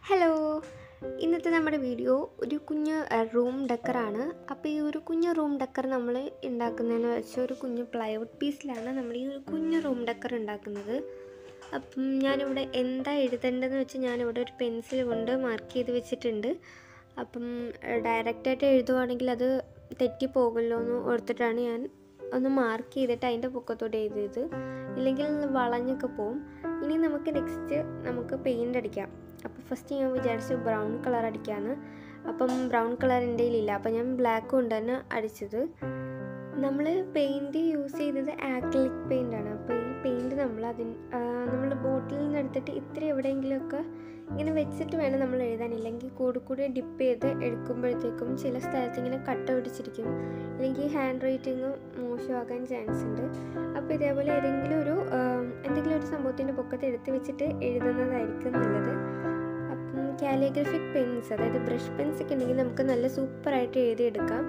hello ഇന്നത്തെ നമ്മുടെ video ഒരു കുഞ്ഞ് റൂം ഡെക്കറാണ് അപ്പോൾ ഈ ഒരു കുഞ്ഞ് റൂം ഡെക്കർ നമ്മൾ ഉണ്ടാക്കുന്നതെന്ന് വെച്ചാൽ ഒരു കുഞ്ഞ് പ്ലൈവുഡ് പീസിലാണ് നമ്മൾ ഈ ഒരു കുഞ്ഞ് റൂം ഡെക്കർ ഉണ്ടാക്കുന്നത് അപ്പം ഞാനിവിടെ എന്താ എഴുതേണ്ടതെന്ന് വെച്ച് ഞാനിവിടെ ഒരു പെൻസിൽ കൊണ്ട് മാർക്ക് ചെയ്ത് വെച്ചിട്ടുണ്ട് അപ്പം ഡയറക്റ്റായിട്ട് എഴുതുവാണെങ്കിൽ അത് തെറ്റിപ്പോകുമല്ലോ എന്ന് ഓർത്തിട്ടാണ് ഞാൻ ഒന്ന് മാർക്ക് ചെയ്തിട്ട് അതിൻ്റെ പൊക്കത്തോട്ട് എഴുതിയത് ഇല്ലെങ്കിൽ വളഞ്ഞൊക്കെ പോവും ഇനി നമുക്ക് നെക്സ്റ്റ് നമുക്ക് പെയിൻ്റ് അടിക്കാം അപ്പോൾ ഫസ്റ്റ് ഞാൻ വിചാരിച്ചു ബ്രൗൺ കളർ അടിക്കാമെന്ന് അപ്പം ബ്രൗൺ കളർ എൻ്റെ കയ്യിലില്ല അപ്പം ഞാൻ ബ്ലാക്ക് കൊണ്ട് തന്നെ അടിച്ചത് നമ്മൾ പെയിൻറ് യൂസ് ചെയ്തത് ആക്രിലിക് പെയിൻ്റ് ആണ് അപ്പോൾ ഈ പെയിൻറ് നമ്മൾ അതിന് നമ്മൾ ബോട്ടിലിൽ നിന്ന് എടുത്തിട്ട് ഇത്തിരി എവിടെയെങ്കിലുമൊക്കെ ഇങ്ങനെ വെച്ചിട്ട് വേണം നമ്മൾ എഴുതാൻ ഇല്ലെങ്കിൽ കൂടി കൂടി ഡിപ്പ് ചെയ്ത് എടുക്കുമ്പോഴത്തേക്കും ചില സ്ഥലത്ത് ഇങ്ങനെ കട്ട പിടിച്ചിരിക്കും അല്ലെങ്കിൽ ഹാൻഡ് റൈറ്റിങ് മോശമാകാൻ ചാൻസ് ഉണ്ട് അപ്പോൾ ഇതേപോലെ ഏതെങ്കിലും ഒരു എന്തെങ്കിലും ഒരു സംഭവത്തിൻ്റെ പൊക്കത്ത് എടുത്ത് വെച്ചിട്ട് എഴുതുന്നതായിരിക്കും നല്ലത് അപ്പം കാലിയോഗ്രഫിക് പെൻസ് അതായത് ബ്രഷ് പെൻസ് ഒക്കെ ഉണ്ടെങ്കിൽ നമുക്ക് നല്ല സൂപ്പറായിട്ട് എഴുതിയെടുക്കാം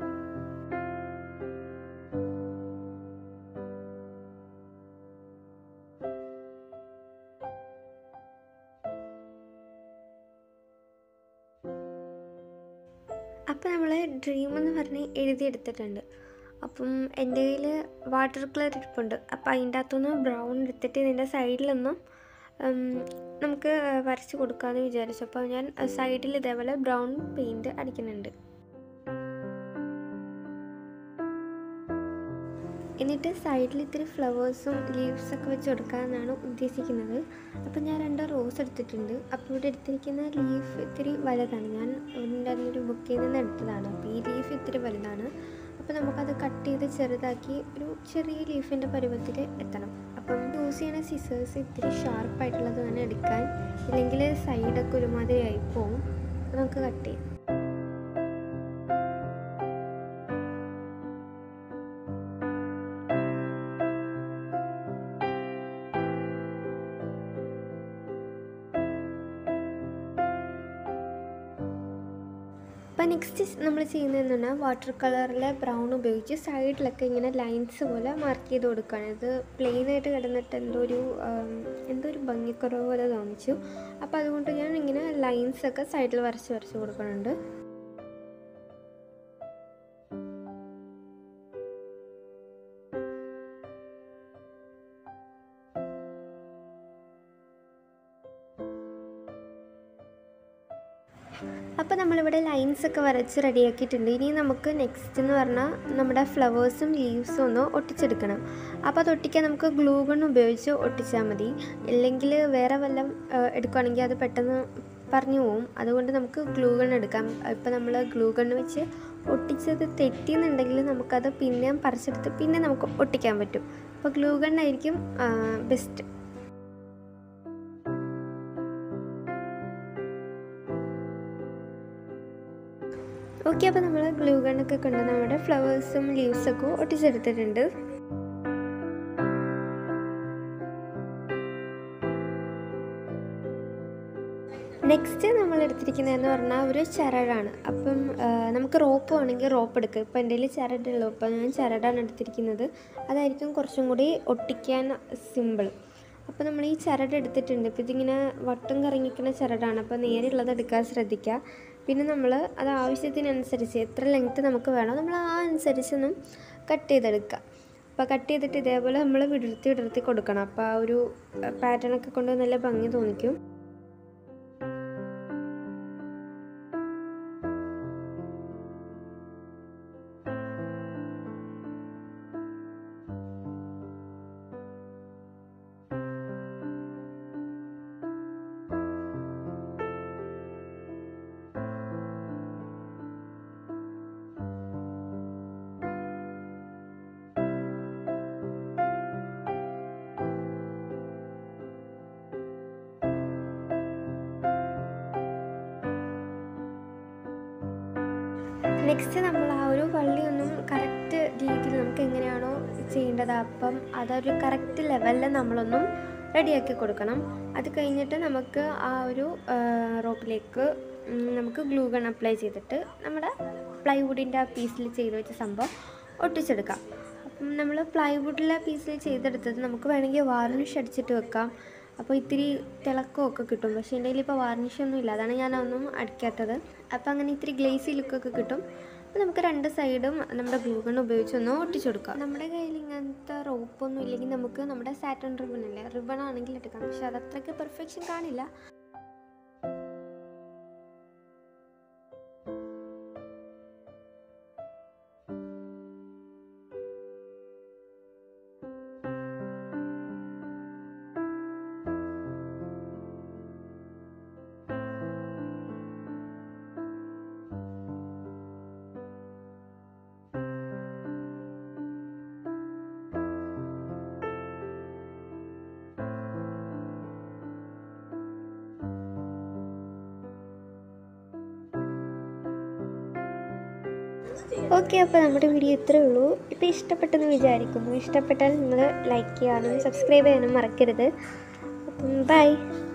അപ്പോൾ നമ്മൾ ഡ്രീം എന്ന് പറഞ്ഞ് എഴുതിയെടുത്തിട്ടുണ്ട് അപ്പം എൻ്റെ കയ്യിൽ വാട്ടർ കളർ ഇരിപ്പുണ്ട് അപ്പോൾ അതിൻ്റെ അകത്തുനിന്ന് ബ്രൗൺ എടുത്തിട്ട് ഇതിൻ്റെ സൈഡിലൊന്നും നമുക്ക് വരച്ച് കൊടുക്കാമെന്ന് വിചാരിച്ചു അപ്പോൾ ഞാൻ സൈഡിൽ ഇതേപോലെ ബ്രൗൺ പെയിൻറ്റ് അടിക്കുന്നുണ്ട് എന്നിട്ട് സൈഡിൽ ഇത്തിരി ഫ്ലവേഴ്സും ലീവ്സൊക്കെ വെച്ച് കൊടുക്കാമെന്നാണ് ഉദ്ദേശിക്കുന്നത് അപ്പോൾ ഞാൻ രണ്ട് റോസ് എടുത്തിട്ടുണ്ട് അപ്പോൾ ഇവിടെ എടുത്തിരിക്കുന്ന ലീഫ് ഇത്തിരി വലുതാണ് ഞാൻ ഇതിൻ്റെ ഒരു ബുക്കിൽ നിന്ന് എടുത്തതാണ് അപ്പോൾ ഈ ലീഫ് ഇത്തിരി വലുതാണ് അപ്പോൾ നമുക്കത് കട്ട് ചെയ്ത് ചെറുതാക്കി ഒരു ചെറിയ ലീഫിൻ്റെ പരുവത്തിൽ എത്തണം അപ്പം യൂസ് ചെയ്യണ സിസേഴ്സ് ഇത്തിരി ഷാർപ്പായിട്ടുള്ളത് തന്നെ എടുക്കാൻ ഇല്ലെങ്കിൽ സൈഡൊക്കെ ഒരുമാതിരി ആയി പോവും നമുക്ക് കട്ട് ചെയ്യാം അപ്പോൾ നെക്സ്റ്റ് നമ്മൾ ചെയ്യുന്നതെന്ന് പറഞ്ഞാൽ വാട്ടർ കളറിലെ ബ്രൗൺ ഉപയോഗിച്ച് സൈഡിലൊക്കെ ഇങ്ങനെ ലൈൻസ് പോലെ മാർക്ക് ചെയ്ത് കൊടുക്കുകയാണ് ഇത് പ്ലെയിൻ ആയിട്ട് കിടന്നിട്ട് എന്തോ ഒരു എന്തോ ഒരു ഭംഗിക്കുറവ് പോലെ തോന്നിച്ചു അപ്പോൾ അതുകൊണ്ട് ഞാൻ ഇങ്ങനെ ലൈൻസൊക്കെ സൈഡിൽ വരച്ച് വരച്ച് കൊടുക്കുന്നുണ്ട് അപ്പോൾ നമ്മളിവിടെ ലൈൻസ് ഒക്കെ വരച്ച് റെഡിയാക്കിയിട്ടുണ്ട് ഇനി നമുക്ക് നെക്സ്റ്റ് എന്ന് പറഞ്ഞാൽ നമ്മുടെ ഫ്ലവേഴ്സും ലീവ്സും ഒന്ന് ഒട്ടിച്ചെടുക്കണം അപ്പോൾ അത് ഒട്ടിക്കാൻ നമുക്ക് ഗ്ലൂ ഗൺ ഉപയോഗിച്ച് ഒട്ടിച്ചാൽ മതി ഇല്ലെങ്കിൽ വേറെ വല്ലതും എടുക്കുകയാണെങ്കിൽ അത് പെട്ടെന്ന് പറഞ്ഞു പോവും അതുകൊണ്ട് നമുക്ക് ഗ്ലൂ ഗൺ എടുക്കാം ഇപ്പോൾ നമ്മൾ ഗ്ലൂ ഗണ്ണ് വെച്ച് ഒട്ടിച്ചത് തെറ്റിയെന്നുണ്ടെങ്കിൽ നമുക്കത് പിന്നെ പറിച്ചെടുത്ത് പിന്നെ നമുക്ക് ഒട്ടിക്കാൻ പറ്റും അപ്പോൾ ഗ്ലൂ ഗണ്ണായിരിക്കും ബെസ്റ്റ് ഓക്കെ അപ്പോൾ നമ്മൾ ഗ്ലൂ ഗണ്ണൊക്കെ കൊണ്ട് നമ്മുടെ ഫ്ലവേഴ്സും ലീവ്സൊക്കെ ഒട്ടിച്ചെടുത്തിട്ടുണ്ട് നെക്സ്റ്റ് നമ്മൾ എടുത്തിരിക്കുന്നതെന്ന് പറഞ്ഞാൽ ഒരു ചരടാണ് അപ്പം നമുക്ക് റോപ്പ് വേണമെങ്കിൽ റോപ്പ് എടുക്കുക ഇപ്പോൾ എൻ്റെ കയ്യിൽ ചരടുള്ളൂ അപ്പോൾ ഞാൻ ചരടാണ് എടുത്തിരിക്കുന്നത് അതായിരിക്കും കുറച്ചും കൂടി ഒട്ടിക്കാൻ സിമ്പിൾ അപ്പോൾ നമ്മൾ ഈ ചരട് എടുത്തിട്ടുണ്ട് ഇപ്പോൾ ഇതിങ്ങനെ വട്ടം കറങ്ങിക്കുന്ന ചരടാണ് അപ്പോൾ നേരെയുള്ളത് എടുക്കാൻ ശ്രദ്ധിക്കുക പിന്നെ നമ്മൾ അത് ആവശ്യത്തിനനുസരിച്ച് എത്ര ലെങ്ത്ത് നമുക്ക് വേണോ നമ്മൾ ആ അനുസരിച്ചൊന്നും കട്ട് ചെയ്തെടുക്കുക അപ്പോൾ കട്ട് ചെയ്തിട്ട് ഇതേപോലെ നമ്മൾ വിടർത്തി വിടർത്തി കൊടുക്കണം അപ്പോൾ ആ ഒരു പാറ്റേണൊക്കെ കൊണ്ട് നല്ല ഭംഗി തോന്നിക്കും നെക്സ്റ്റ് നമ്മൾ ആ ഒരു വള്ളിയൊന്നും കറക്റ്റ് രീതിയിൽ നമുക്ക് എങ്ങനെയാണോ ചെയ്യേണ്ടത് അപ്പം അതൊരു കറക്റ്റ് ലെവലിൽ നമ്മളൊന്നും റെഡിയാക്കി കൊടുക്കണം അത് കഴിഞ്ഞിട്ട് നമുക്ക് ആ ഒരു റോപ്പിലേക്ക് നമുക്ക് ഗ്ലൂ ഗൺ അപ്ലൈ ചെയ്തിട്ട് നമ്മുടെ പ്ലൈവുഡിൻ്റെ ആ പീസിൽ ചെയ്ത് വെച്ച സംഭവം ഒട്ടിച്ചെടുക്കാം അപ്പം നമ്മൾ പ്ലൈവുഡിലെ പീസിൽ ചെയ്തെടുത്തത് നമുക്ക് വേണമെങ്കിൽ വാർണിഷ് അടിച്ചിട്ട് വെക്കാം അപ്പോൾ ഇത്തിരി തിളക്കമൊക്കെ കിട്ടും പക്ഷേ എൻ്റെ കയ്യിൽ ഇപ്പോൾ വാർണിഷൊന്നും ഇല്ല അതാണ് ഞാൻ ഒന്നും അടിക്കാത്തത് അപ്പോൾ അങ്ങനെ ഇത്തിരി ഗ്ലേസി ലുക്കൊക്കെ കിട്ടും അപ്പോൾ നമുക്ക് രണ്ട് സൈഡും നമ്മുടെ ഗ്ലൂ ഗൺ ഉപയോഗിച്ച് ഒന്ന് ഒട്ടിച്ചു കൊടുക്കാം നമ്മുടെ കയ്യിൽ ഇങ്ങനത്തെ റോപ്പൊന്നും ഇല്ലെങ്കിൽ നമുക്ക് നമ്മുടെ സാറ്റൺ റിബൺ അല്ലേ റിബൺ ആണെങ്കിൽ എടുക്കാം പക്ഷെ അത് അത്രയ്ക്ക് പെർഫെക്ഷൻ കാണില്ല ഓക്കെ അപ്പോൾ നമ്മുടെ വീഡിയോ ഇത്രയേ ഉള്ളൂ ഇപ്പോൾ ഇഷ്ടപ്പെട്ടെന്ന് വിചാരിക്കുന്നു ഇഷ്ടപ്പെട്ടാൽ നിങ്ങൾ ലൈക്ക് ചെയ്യാനും സബ്സ്ക്രൈബ് ചെയ്യാനും മറക്കരുത് അപ്പം ബൈ